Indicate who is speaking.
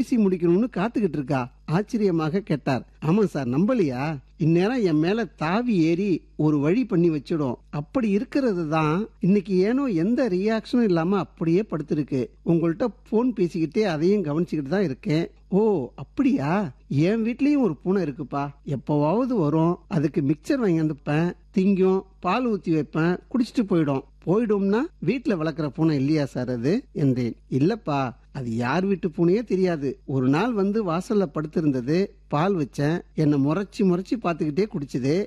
Speaker 1: பேசி முடிக்கணும்னு காத்துக்கிட்டு இருக்கா ஆச்சரியமாக கேட்டார் ஆமா சார் நம்பலையா இந்நேரம் என் மேல தாவி ஏறி ஒரு வழி பண்ணி வச்சிடும் அப்படி இருக்கிறது தான் இன்னைக்கு ஏனோ எந்த ரியாக்ஷனும் இல்லாம அப்படியே படுத்திருக்கு உங்கள்கிட்ட போன் பேசிக்கிட்டே அதையும் கவனிச்சுக்கிட்டு தான் இருக்கேன் ஓ அப்படியா என் வீட்லயும் ஒரு பூனை இருக்குப்பா எப்பவாவது வரும் அதுக்கு மிக்சர் வாங்கி வந்துப்பேன் திங்கும் பால் ஊத்தி வைப்பேன் குடிச்சிட்டு போயிடும் போயிடும்னா வீட்ல வளர்க்குற பூனை இல்லையா சார் அது என்றேன் இல்லப்பா அது யார் வீட்டு பூனையே தெரியாது ஒரு நாள் வந்து வாசல்ல படுத்திருந்தது பால் வச்சேன் என்னை முறைச்சி முறைச்சி பார்த்துக்கிட்டே குடிச்சது